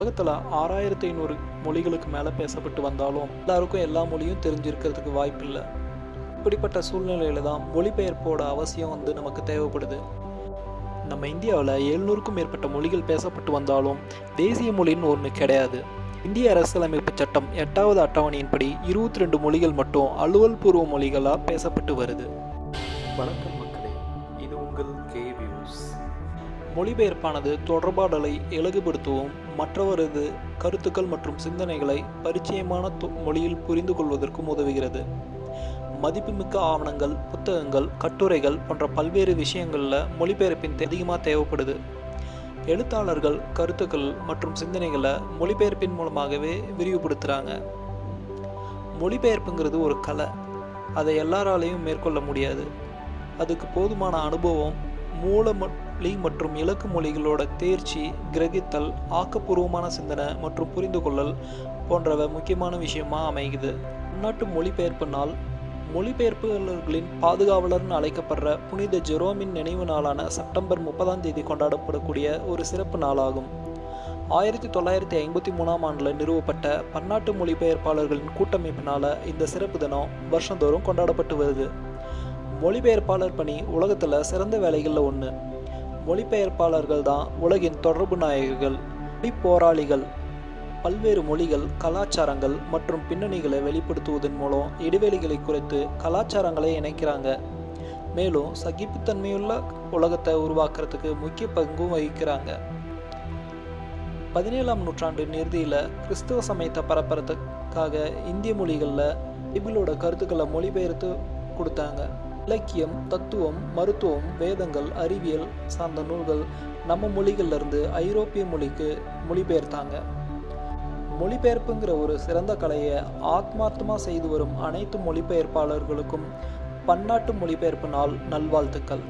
உலகத்தில் ஆறாயிரத்தி ஐநூறு மொழிகளுக்கு மேலே பேசப்பட்டு வந்தாலும் எல்லாருக்கும் எல்லா மொழியும் தெரிஞ்சிருக்கிறதுக்கு வாய்ப்பில்லை இப்படிப்பட்ட சூழ்நிலையில தான் மொழிபெயர்ப்போட அவசியம் வந்து நமக்கு தேவைப்படுது நம்ம இந்தியாவில் எழுநூறுக்கும் மேற்பட்ட மொழிகள் பேசப்பட்டு வந்தாலும் தேசிய மொழின்னு ஒன்று கிடையாது இந்திய அரசியலமைப்பு சட்டம் எட்டாவது அட்டவணையின்படி இருபத்தி ரெண்டு மொழிகள் மட்டும் அலுவல் பூர்வ மொழிகளாக பேசப்பட்டு வருது வணக்கம் மக்களே இது உங்கள் கே வியூஸ் மொழிபெயர்ப்பானது தொடர்பாடலை இலகுபடுத்தவும் மற்றவரது கருத்துக்கள் மற்றும் சிந்தனைகளை பரிச்சயமான தொ- மொழியில் புரிந்து கொள்வதற்கும் உதவுகிறது மதிப்புமிக்க ஆவணங்கள் புத்தகங்கள் கட்டுரைகள் போன்ற பல்வேறு விஷயங்களில் மொழிபெயர்ப்பின் அதிகமாக தேவைப்படுது எழுத்தாளர்கள் கருத்துக்கள் மற்றும் சிந்தனைகளை மொழிபெயர்ப்பின் மூலமாகவே விரிவுபடுத்துகிறாங்க மொழிபெயர்ப்புங்கிறது ஒரு கலை அதை எல்லாராலையும் மேற்கொள்ள முடியாது அதுக்கு போதுமான அனுபவம் மூல மொழி மற்றும் இலக்கு மொழிகளோட தேர்ச்சி கிரகித்தல் ஆக்கப்பூர்வமான சிந்தனை மற்றும் புரிந்து கொள்ளல் போன்றவை முக்கியமான விஷயமா அமைகுது உள்நாட்டு மொழிபெயர்ப்பு நாள் மொழிபெயர்ப்பாளர்களின் பாதுகாவலர்னு அழைக்கப்படுற புனித ஜெரோமின் நினைவு நாளான செப்டம்பர் முப்பதாம் தேதி கொண்டாடப்படக்கூடிய ஒரு சிறப்பு நாளாகும் ஆயிரத்தி தொள்ளாயிரத்தி ஐம்பத்தி மூணாம் ஆண்டில் நிறுவப்பட்ட பன்னாட்டு மொழிபெயர்ப்பாளர்களின் கூட்டமைப்பினால இந்த சிறப்பு தினம் வருஷந்தோறும் கொண்டாடப்பட்டு வருது மொழிபெயர்ப்பாளர் பணி உலகத்தில் சிறந்த வேலைகளில் ஒன்று மொழிபெயர்ப்பாளர்கள் தான் உலகின் தொடர்பு நாயகர்கள் மொழி போராளிகள் பல்வேறு மொழிகள் கலாச்சாரங்கள் மற்றும் பின்னணிகளை வெளிப்படுத்துவதன் மூலம் இடைவெளிகளை குறைத்து கலாச்சாரங்களை இணைக்கிறாங்க மேலும் சகிப்புத்தன்மையுள்ள உலகத்தை உருவாக்குறதுக்கு முக்கிய பங்கும் வகிக்கிறாங்க பதினேழாம் நூற்றாண்டு இறுதியில் கிறிஸ்துவ சமயத்தை பரப்புறதுக்காக இந்திய மொழிகளில் பைபிளோட கருத்துக்களை மொழிபெயர்த்து கொடுத்தாங்க இலக்கியம் தத்துவம் மருத்துவம் வேதங்கள் அறிவியல் சார்ந்த நூல்கள் நம்ம மொழிகள்ல இருந்து ஐரோப்பிய மொழிக்கு மொழிபெயர்த்தாங்க மொழிபெயர்ப்புங்கிற ஒரு சிறந்த கலையை ஆத்மார்த்தமாக செய்து வரும் அனைத்து மொழிபெயர்ப்பாளர்களுக்கும் பன்னாட்டு மொழிபெயர்ப்பு நாள் நல்வாழ்த்துக்கள்